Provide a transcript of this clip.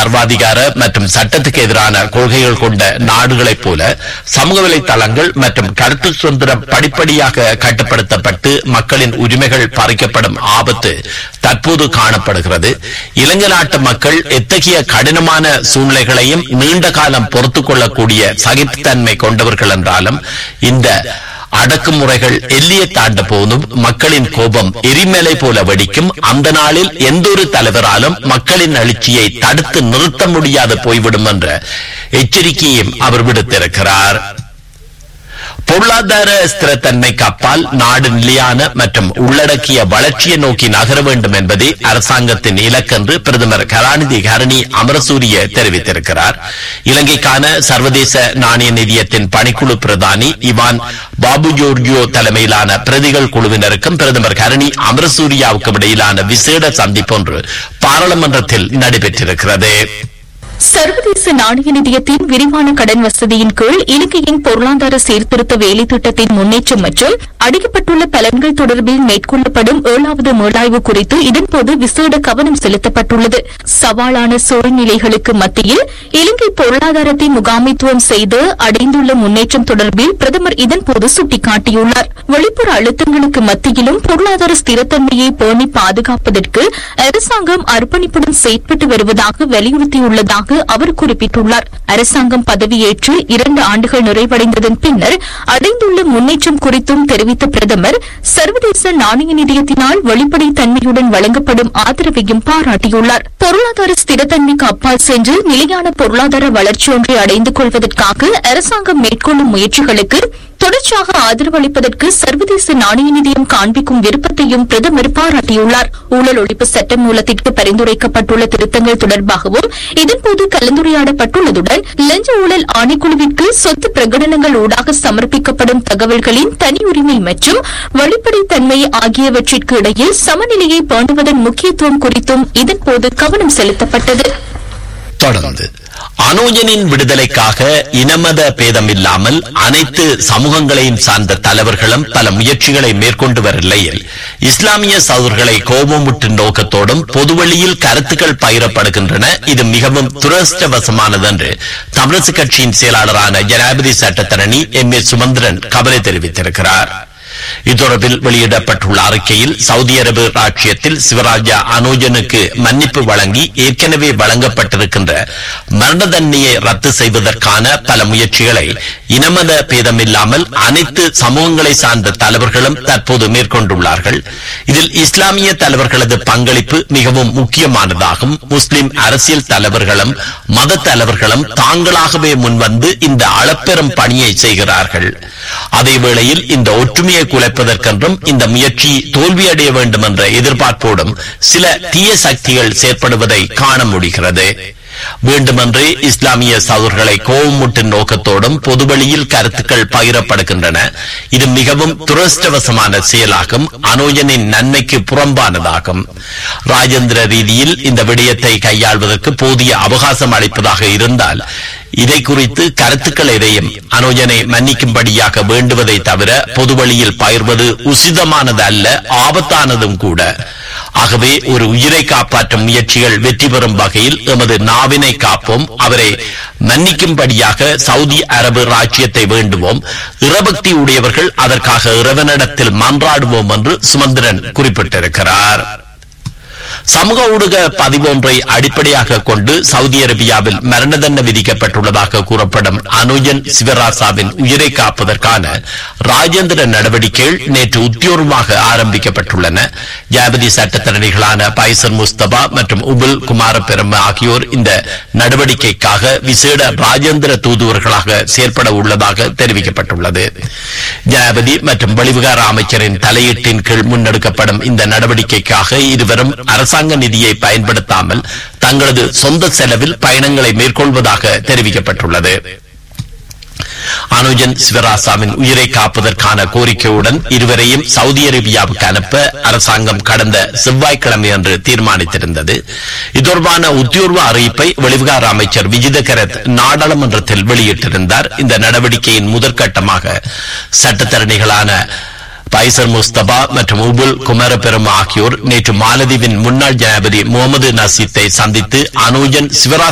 சர்வாதிகார மற்றும் சட்டத்துக்கு எதிரான கொள்கைகள் கொண்ட நாடுகளைப் போல சமூக வலைத்தளங்கள் மற்றும் கருத்து சுதந்திரம் படிப்படியாக கட்டுப்படுத்தப்பட்டு மக்களின் உரிமைகள் பறிக்கப்படும் ஆபத்து தற்போது காணப்படுகிறது இலங்கை நாட்டு மக்கள் எத்தகைய கடினமான சூழ்நிலைகளையும் நீண்ட காலம் பொறுத்துக் கொள்ளக்கூடிய சகிப்புத்தன்மை கொண்டவர்கள் என்றாலும் இந்த அடக்குமுறைகள் எல்லையை தாண்ட போதும் மக்களின் கோபம் எரிமலை போல வெடிக்கும் அந்த நாளில் எந்த ஒரு தலைவராலும் மக்களின் எழுச்சியை தடுத்து நிறுத்த முடியாது போய்விடும் என்ற எச்சரிக்கையும் அவர் விடுத்திருக்கிறார் பொருளாதார ஸ்திரத்தன்மைக்கு அப்பால் நாடு நிலையான மற்றும் உள்ளடக்கிய வளர்ச்சியை நோக்கி நகர வேண்டும் என்பதே அரசாங்கத்தின் இலக்கென்று பிரதமர் கலாநிதி கரணி அமரசூரிய தெரிவித்திருக்கிறார் இலங்கைக்கான சர்வதேச நாணய நிதியத்தின் பணிக்குழு பிரதானி இவான் பாபு ஜோர்ஜியோ தலைமையிலான பிரதிகள் குழுவினருக்கும் பிரதமர் கரணி அமரசூரியாவுக்கும் இடையிலான விசேட சந்திப்பொன்று பாராளுமன்றத்தில் நடைபெற்றிருக்கிறது சர்வதேச நாணய நிதியத்தின் விரிவான கடன் வசதியின் கீழ் இலங்கையின் பொருளாதார சீர்திருத்த வேலை திட்டத்தின் முன்னேற்றம் மற்றும் அடைக்கப்பட்டுள்ள பலன்கள் தொடர்பில் மேற்கொள்ளப்படும் ஏழாவது மீளாய்வு குறித்து இதன்போது விசேட கவனம் செலுத்தப்பட்டுள்ளது சவாலான சூழ்நிலைகளுக்கு மத்தியில் இலங்கை பொருளாதாரத்தை முகாமைத்துவம் செய்து அடைந்துள்ள முன்னேற்றம் தொடர்பில் பிரதமர் இதன்போது சுட்டிக்காட்டியுள்ளார் வெளிப்புற அழுத்தங்களுக்கு மத்தியிலும் பொருளாதார ஸ்திரத்தன்மையை பேணி பாதுகாப்பதற்கு அரசாங்கம் அர்ப்பணிப்புடன் செயற்பட்டு வருவதாக வலியுறுத்தியுள்ளதாக அவர் குறிப்பிட்டுள்ளார் அரசாங்கம் பதவியேற்று இரண்டு ஆண்டுகள் நிறைவடைந்ததன் பின்னர் அடைந்துள்ள முன்னேற்றம் குறித்தும் தெரிவித்த பிரதமர் சர்வதேச நாணய நிதியத்தினால் வெளிப்படைத் தன்மையுடன் வழங்கப்படும் ஆதரவையும் பாராட்டியுள்ளார் பொருளாதார ஸ்திரத்தன்மைக்கு அப்பால் சென்று நிலையான பொருளாதார வளர்ச்சி ஒன்றை அடைந்து கொள்வதற்காக அரசாங்கம் மேற்கொள்ளும் முயற்சிகளுக்கு தொடர்ச்சியாக ஆதரவு அளிப்பதற்கு சர்வதேச நாணய நிதியம் காண்பிக்கும் விருப்பத்தையும் பிரதமர் பாராட்டியுள்ளார் ஊழல் ஒழிப்பு சட்ட மூலத்திற்கு பரிந்துரைக்கப்பட்டுள்ள திருத்தங்கள் தொடர்பாகவும் இதன்போது கலந்துரையாடப்பட்டுள்ளதுடன் லஞ்ச ஊழல் ஆணைக்குழுவிற்கு சொத்து பிரகடனங்கள் ஊடாக சமர்ப்பிக்கப்படும் தகவல்களின் தனி உரிமை மற்றும் வெளிப்படைத்தன்மை ஆகியவற்றிற்கு இடையில் சமநிலையை பேணுவதன் முக்கியத்துவம் குறித்தும் இதன்போது கவனம் செலுத்தப்பட்டது தொடர்ந்து அனோஜனின் விடுதலைக்காக இனமத பேதம் இல்லாமல் அனைத்து சமூகங்களையும் சார்ந்த தலைவர்களும் பல முயற்சிகளை மேற்கொண்டு வரும் நிலையில் இஸ்லாமிய சகோதரர்களை கோபமுற்று நோக்கத்தோடும் பொதுவெளியில் கருத்துக்கள் பகிரப்படுகின்றன இது மிகவும் துரஷ்டவசமானது என்று தமிழரசு கட்சியின் செயலாளரான ஜனாதிபதி சட்டத்தரணி எம் ஏ சுமந்திரன் கவலை தெரிவித்திருக்கிறார் இத்தொடர்பில் வெளியிடப்பட்டுள்ள அறிக்கையில் சவுதி அரபு ராட்சியத்தில் சிவராஜா அனோஜனுக்கு மன்னிப்பு வழங்கி ஏற்கனவே வழங்கப்பட்டிருக்கின்ற மரண தண்டனையை ரத்து செய்வதற்கான பல முயற்சிகளை இனமத பேதமில்லாமல் அனைத்து சமூகங்களை சார்ந்த தலைவர்களும் தற்போது மேற்கொண்டுள்ளார்கள் இதில் இஸ்லாமிய தலைவர்களது பங்களிப்பு மிகவும் முக்கியமானதாகும் முஸ்லிம் அரசியல் தலைவர்களும் மத தலைவர்களும் தாங்களாகவே முன்வந்து இந்த அளப்பெரும் பணியை செய்கிறார்கள் அதே வேளையில் இந்த ஒற்றுமையை குலைப்பதற்கென்றும் இந்த முயற்சி தோல்வியடைய வேண்டும் என்ற எதிர்பார்ப்போடும் சில தீய சக்திகள் செயற்படுவதை காண முடிகிறது வேண்டுமென்றே இஸ்லாமிய சகோதரர்களை கோபமூட்டும் நோக்கத்தோடும் பொதுவெளியில் கருத்துக்கள் பகிரப்படுகின்றன இது மிகவும் துரஷ்டவசமான செயலாகும் அனோஜனின் நன்மைக்கு புறம்பானதாகும் ராஜேந்திர ரீதியில் இந்த விடயத்தை கையாள்வதற்கு போதிய அவகாசம் அளிப்பதாக இருந்தால் இதை குறித்து கருத்துக்கள் எதையும் அனோஜனை மன்னிக்கும்படியாக வேண்டுவதை தவிர பொதுவழியில் பகிர்வது உசிதமானது அல்ல ஆபத்தானதும் கூட ஆகவே ஒரு உயிரை காப்பாற்றும் முயற்சிகள் வெற்றி பெறும் வகையில் எமது நாவினை காப்போம் அவரை மன்னிக்கும்படியாக சவுதி அரபு ராஜ்யத்தை வேண்டுவோம் இறபக்தி உடையவர்கள் அதற்காக இறைவனிடத்தில் மன்றாடுவோம் என்று சுமந்திரன் குறிப்பிட்டிருக்கிறார் சமூக ஊடக பதிவொன்றை அடிப்படையாக கொண்டு சவுதி அரேபியாவில் மரண தண்டனை விதிக்கப்பட்டுள்ளதாக கூறப்படும் அனுஜன் சிவராசாவின் உயிரை காப்பதற்கான ராஜேந்திர நடவடிக்கைகள் நேற்று உத்தியோகமாக ஆரம்பிக்கப்பட்டுள்ளன ஜாபதி சட்டத்தரணிகளான பைசர் முஸ்தபா மற்றும் உபுல் குமார பெரும ஆகியோர் இந்த நடவடிக்கைக்காக விசேட ராஜேந்திர தூதுவர்களாக செயற்பட உள்ளதாக தெரிவிக்கப்பட்டுள்ளது ஜனாபதி மற்றும் வெளிவிகார அமைச்சரின் தலையீட்டின் கீழ் முன்னெடுக்கப்படும் இந்த நடவடிக்கைக்காக இருவரும் அரசாங்க நிதியை பயன்படுத்தாமல் தங்களது சொந்த செலவில் பயணங்களை மேற்கொள்வதாக தெரிவிக்கப்பட்டுள்ளது அனுஜன் சிவராசாவின் உயிரை காப்பதற்கான கோரிக்கையுடன் இருவரையும் சவுதி அரேபியாவுக்கு அனுப்ப அரசாங்கம் கடந்த செவ்வாய்க்கிழமை அன்று தீர்மானித்திருந்தது இது தொடர்பான உத்தியோர்வ அறிவிப்பை வெளிவிகார அமைச்சர் விஜித கரத் நாடாளுமன்றத்தில் வெளியிட்டிருந்தார் இந்த நடவடிக்கையின் முதற்கட்டமாக சட்டத்தரணிகளான பைசர் முஸ்தபா மற்றும் உபுல் குமரபெரும ஆகியோர் நேற்று மாலதீவின் முன்னாள் ஜனாதிபதி முகமது நசீத்தை சந்தித்து அனுஜன் சிவராஜ்